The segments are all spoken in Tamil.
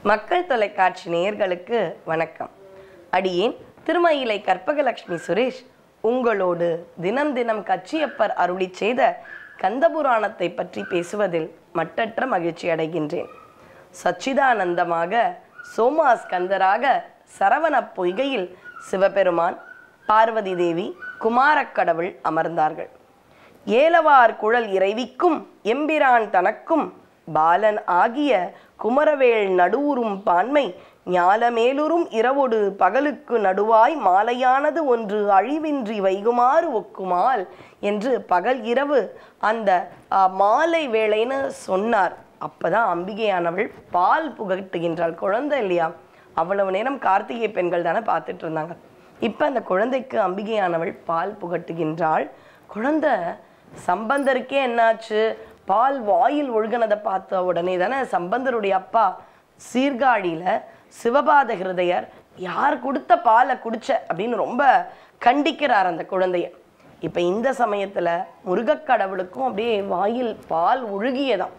மக்கள் தொலைக்காட்சி நேயர்களுக்கு வணக்கம் அடியேன் திருமயிலை கற்பகலட்சுமி சுரேஷ் உங்களோடு தினம் தினம் கச்சியப்பர் அருளி செய்த கந்தபுராணத்தை பற்றி பேசுவதில் மட்டற்ற மகிழ்ச்சி அடைகின்றேன் சச்சிதானந்தமாக சோமாஸ்கந்தராக சரவண பொய்கையில் சிவபெருமான் பார்வதி தேவி குமாரக்கடவுள் அமர்ந்தார்கள் ஏலவார் குழல் இறைவிக்கும் எம்பிரான் தனக்கும் பாலன் ஆகிய குமரவேள் நடுவுறும் பான்மை ஞாலமேலுறும் இரவொடு பகலுக்கு நடுவாய் மாலையானது ஒன்று அழிவின்றி வைகுமாறு ஒக்குமால் என்று பகல் இரவு அந்த ஆ, மாலை வேளைன்னு சொன்னார் அப்பதான் அம்பிகையானவள் பால் புகட்டுகின்றாள் குழந்தை இல்லையா அவ்வளவு நேரம் கார்த்திகை பெண்கள் தானே பார்த்துட்டு இருந்தாங்க இப்ப அந்த குழந்தைக்கு அம்பிகையானவள் பால் புகட்டுகின்றாள் குழந்தை சம்பந்தருக்கே என்னாச்சு பால் வாயில் ஒழுகினதை பார்த்த உடனே தானே சம்பந்தருடைய அப்பா சீர்காழியில சிவபாத ஹிருதயர் யார் கொடுத்த பாலை குடிச்ச அப்படின்னு ரொம்ப கண்டிக்கிறார் அந்த குழந்தைய இப்ப இந்த சமயத்துல முருகக் கடவுளுக்கும் அப்படியே வாயில் பால் ஒழுகியதாம்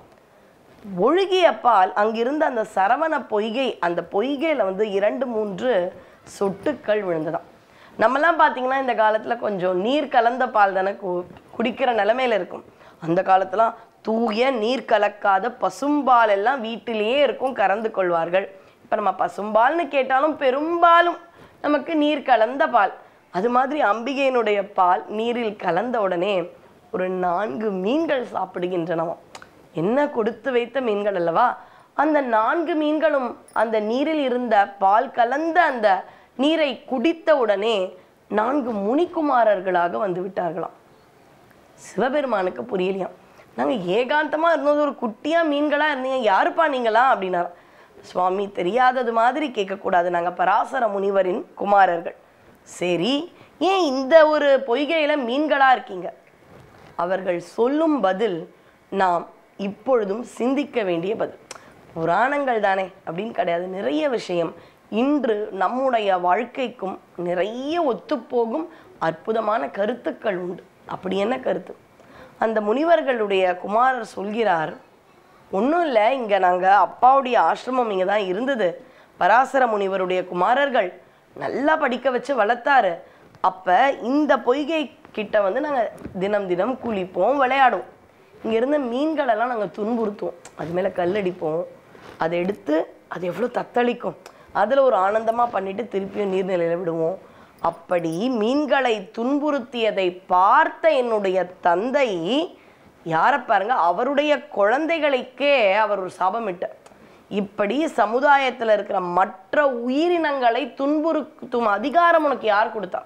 ஒழுகிய பால் அங்கிருந்த அந்த சரவண பொய்கை அந்த பொய்கையில வந்து இரண்டு மூன்று சொட்டுக்கள் விழுந்ததாம் நம்மலாம் பார்த்தீங்கன்னா இந்த காலத்துல கொஞ்சம் நீர் கலந்த பால் தானே கு- குடிக்கிற நிலைமையில இருக்கும் அந்த காலத்துலாம் தூய நீர் கலக்காத பசும்பால் எல்லாம் வீட்டிலேயே இருக்கும் கறந்து கொள்வார்கள் இப்ப நம்ம பசும்பால்னு கேட்டாலும் பெரும்பாலும் நமக்கு நீர் கலந்த பால் அது மாதிரி அம்பிகையினுடைய பால் நீரில் கலந்த உடனே ஒரு நான்கு மீன்கள் சாப்பிடுகின்றனவாம் என்ன கொடுத்து வைத்த மீன்கள் அல்லவா அந்த நான்கு மீன்களும் அந்த நீரில் இருந்த பால் கலந்த அந்த நீரை குடித்த உடனே நான்கு முனிக்குமாரர்களாக வந்து விட்டார்களாம் சிவபெருமானுக்கு புரியலையாம் நாங்க ஏகாந்தமா இருந்தது ஒரு குட்டியா மீன்களா இருந்தீங்க யாருப்பா நீங்களா அப்படின்னாராம் சுவாமி தெரியாதது மாதிரி கேட்கக்கூடாது நாங்க பராசர முனிவரின் குமாரர்கள் சரி ஏன் இந்த ஒரு பொய்கையில மீன்களா இருக்கீங்க அவர்கள் சொல்லும் பதில் நாம் இப்பொழுதும் சிந்திக்க வேண்டிய பதில் புராணங்கள் தானே அப்படின்னு கிடையாது நிறைய விஷயம் இன்று நம்முடைய வாழ்க்கைக்கும் நிறைய ஒத்துப்போகும் அற்புதமான கருத்துக்கள் உண்டு அப்படி என்ன கருத்து அந்த முனிவர்களுடைய குமாரர் சொல்கிறார் ஒன்றும் இல்லை இங்கே நாங்கள் அப்பாவுடைய ஆசிரமம் இங்கே தான் இருந்தது பராசர முனிவருடைய குமாரர்கள் நல்லா படிக்க வச்சு வளர்த்தாரு அப்போ இந்த பொய்கை கிட்ட வந்து நாங்கள் தினம் தினம் குளிப்போம் விளையாடுவோம் இங்க இருந்த மீன்களெல்லாம் நாங்கள் துன்புறுத்துவோம் அது மேலே கல்லடிப்போம் அதை எடுத்து அது எவ்வளோ தத்தளிக்கும் அதில் ஒரு ஆனந்தமாக பண்ணிட்டு திருப்பியும் நீர்நிலையில் விடுவோம் அப்படி மீன்களை துன்புறுத்தியதை பார்த்த என்னுடைய தந்தை யாரை பாருங்க அவருடைய குழந்தைகளுக்கே அவர் ஒரு சாபமிட்டார் இப்படி சமுதாயத்துல இருக்கிற மற்ற உயிரினங்களை துன்புறுத்தும் அதிகாரம் உனக்கு யார் கொடுத்தா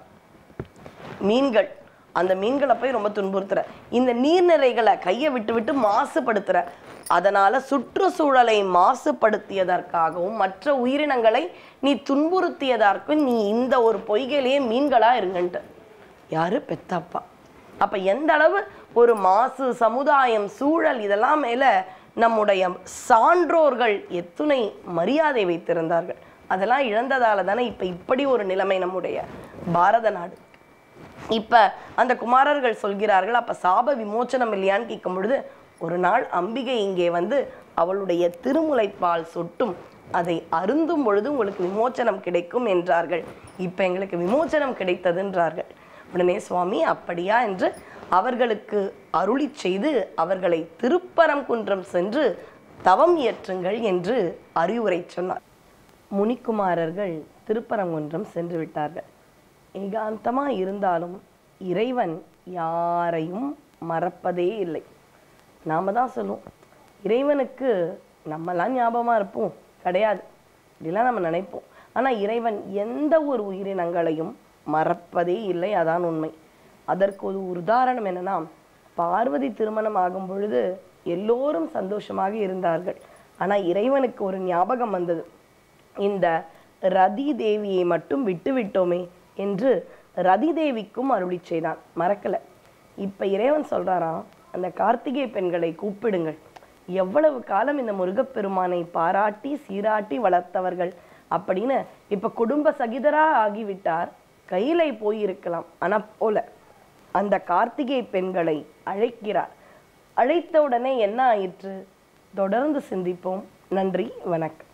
மீன்கள் அந்த மீன்களை போய் ரொம்ப துன்புறுத்துற இந்த நீர்நிலைகளை கையை விட்டு விட்டு மாசுபடுத்துற அதனால சுற்றுச்சூழலை மாசுபடுத்தியதற்காகவும் மற்ற உயிரினங்களை நீ துன்புறுத்தியதற்கும் நீ இந்த ஒரு பொய்கையிலேயே மீன்களா இருங்கன்ட்டு யாரு பெத்தப்பா அப்ப எந்த அளவு ஒரு மாசு சமுதாயம் சூழல் இதெல்லாம் மேல நம்முடைய சான்றோர்கள் எத்துணை மரியாதை வைத்திருந்தார்கள் அதெல்லாம் இழந்ததால தானே இப்ப இப்படி ஒரு நிலைமை நம்முடைய பாரத நாடு இப்ப அந்த குமாரர்கள் சொல்கிறார்கள் அப்ப சாப விமோச்சனம் இல்லையான்னு கேட்கும் பொழுது ஒரு நாள் அம்பிகை இங்கே வந்து அவளுடைய திருமுலைப்பால் சொட்டும் அதை அருந்தும் பொழுது உங்களுக்கு விமோச்சனம் கிடைக்கும் என்றார்கள் இப்ப எங்களுக்கு விமோச்சனம் கிடைத்ததுன்றார்கள் உடனே சுவாமி அப்படியா என்று அவர்களுக்கு அருளி செய்து அவர்களை திருப்பரங்குன்றம் சென்று தவம் இயற்றுங்கள் என்று அறிவுரை சொன்னார் முனிக்குமாரர்கள் திருப்பரங்குன்றம் சென்று விட்டார்கள் ஏகாந்தமா இருந்தாலும் இறைவன் யாரையும் மறப்பதே இல்லை நாம தான் சொல்லுவோம் இறைவனுக்கு நம்மலாம் ஞாபகமா இருப்போம் கிடையாது இப்படிலாம் நம்ம நினைப்போம் ஆனா இறைவன் எந்த ஒரு உயிரினங்களையும் மறப்பதே இல்லை அதான் உண்மை அதற்கு ஒரு உதாரணம் என்னன்னா பார்வதி திருமணம் ஆகும் பொழுது எல்லோரும் சந்தோஷமாக இருந்தார்கள் ஆனா இறைவனுக்கு ஒரு ஞாபகம் வந்தது இந்த ரதி தேவியை மட்டும் விட்டு விட்டோமே என்று ரதி தேவிக்கும் அருளி செய்தான் மறக்கல இப்ப இறைவன் சொல்றாராம் அந்த கார்த்திகை பெண்களை கூப்பிடுங்கள் எவ்வளவு காலம் இந்த முருகப்பெருமானை பாராட்டி சீராட்டி வளர்த்தவர்கள் அப்படின்னு இப்ப குடும்ப சகிதரா ஆகிவிட்டார் கையிலை போயிருக்கலாம் ஆனா போல அந்த கார்த்திகை பெண்களை அழைக்கிறார் அழைத்த உடனே என்ன ஆயிற்று தொடர்ந்து சிந்திப்போம் நன்றி வணக்கம்